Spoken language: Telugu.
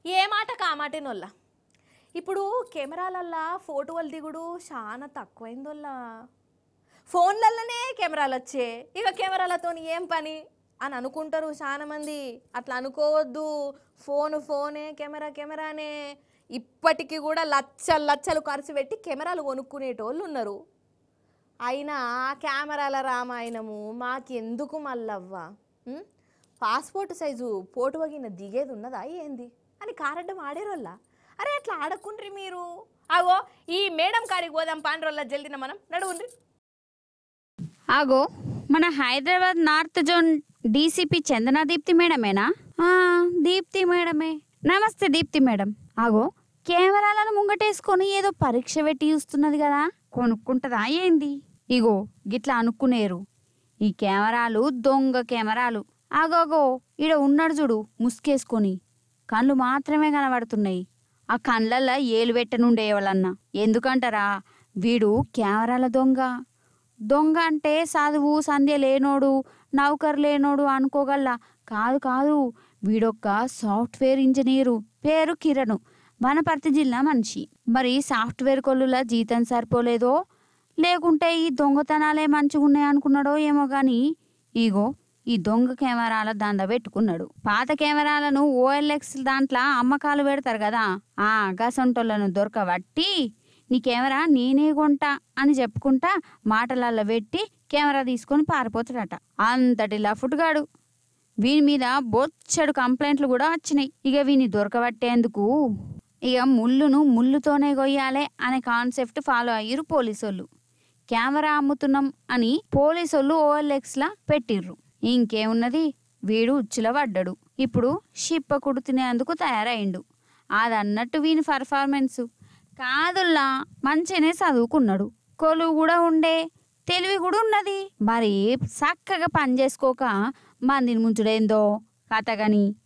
ఏ మాట కామాటేనోళ్ళ ఇప్పుడు కెమెరాలల్లా ఫోటోలు దిగుడు చాలా తక్కువైందోళ్ళ ఫోన్లల్లనే కెమెరాలు వచ్చే ఇక కెమెరాలతో ఏం పని అని అనుకుంటారు చాలా మంది అట్లా అనుకోవద్దు ఫోన్ ఫోనే కెమెరా కెమెరానే ఇప్పటికీ కూడా లచ్చలు లచ్చలు ఖర్చు పెట్టి కెమెరాలు కొనుక్కునేటోళ్ళు ఉన్నారు అయినా కెమెరాల రామాయణము మాకెందుకు మల్లవ్వ ఉం? పాస్పోర్ట్ సైజు పోటు వగిన దిగేది ఉన్నదా ఏంది అని కారడ్డం ఆడేరోళ్ళ అరే అట్లా ఆడకుండ్రి మీరు అగో ఈ మేడం కాడికి పోదాం పాండ్రోళ్ళ జల్దిన మనం నడువుండ్రి ఆగో మన Hyderabad north zone DCP Chandana Deepthi మేడమేనా ఆ, దీప్తి మేడమే నమస్తే దీప్తి మేడం ఆగో కెమెరాలను ముంగటేసుకొని ఏదో పరీక్ష పెట్టి చూస్తున్నది కదా కొనుక్కుంటదా ఏంది ఇగో గిట్లా అనుకునేరు ఈ కెమెరాలు దొంగ కెమెరాలు ఆగోగో ఈడ ఉన్నాడు చూడు ముసుకేసుకొని కళ్ళు మాత్రమే కనబడుతున్నాయి ఆ కళ్ళల్లో ఏలు పెట్టనుండే ఎవరన్నా ఎందుకంటారా వీడు కెమెరాల దొంగ దొంగ అంటే చదువు సంధ్య లేనోడు నౌకర్ లేనోడు అనుకోగల్లా కాదు కాదు వీడొక్క సాఫ్ట్వేర్ ఇంజనీరు పేరు కిరణ్ వనపర్తి జిల్లా మనిషి మరి సాఫ్ట్వేర్ కొల్లుల జీతం సరిపోలేదో లేకుంటే ఈ దొంగతనాలే మంచిగున్నాయి అనుకున్నాడో ఏమో గాని ఇగో ఈ దొంగ కెమెరాల దంద పెట్టుకున్నాడు పాత కెమెరాలను ఓఎల్ఎక్స్ దాంట్లో అమ్మకాలు పెడతారు కదా ఆ గసంటోళ్ళను దొరకబట్టి నీ కెమెరా నేనే కొంటా అని చెప్పుకుంటా మాటలల్లో పెట్టి కెమెరా తీసుకొని పారిపోతాడట అంతటి లఫుట్గాడు వీని మీద బొచ్చడు కంప్లైంట్లు కూడా వచ్చినాయి ఇక వీని దొరకబట్టేందుకు ఇక ముళ్ళును ముళ్ళుతోనే కొయ్యాలే అనే కాన్సెప్ట్ ఫాలో అయ్యారు పోలీసోళ్ళు కెమెరా అమ్ముతున్నాం అని పోలీసోళ్ళు ఓఎల్ఎక్స్లా పెట్టిర్రు ఇంకేమున్నది వీడు ఉచ్చుల పడ్డాడు ఇప్పుడు షిప్పకుడు తినేందుకు తయారైండు అదన్నట్టు వీని పర్ఫార్మెన్స్ కాదుల్లా మంచిగానే చదువుకున్నాడు కొలువు కూడా ఉండే తెలివి కూడా ఉన్నది మరి చక్కగా పని చేసుకోక మందిని ముంచుడేందో కథ గని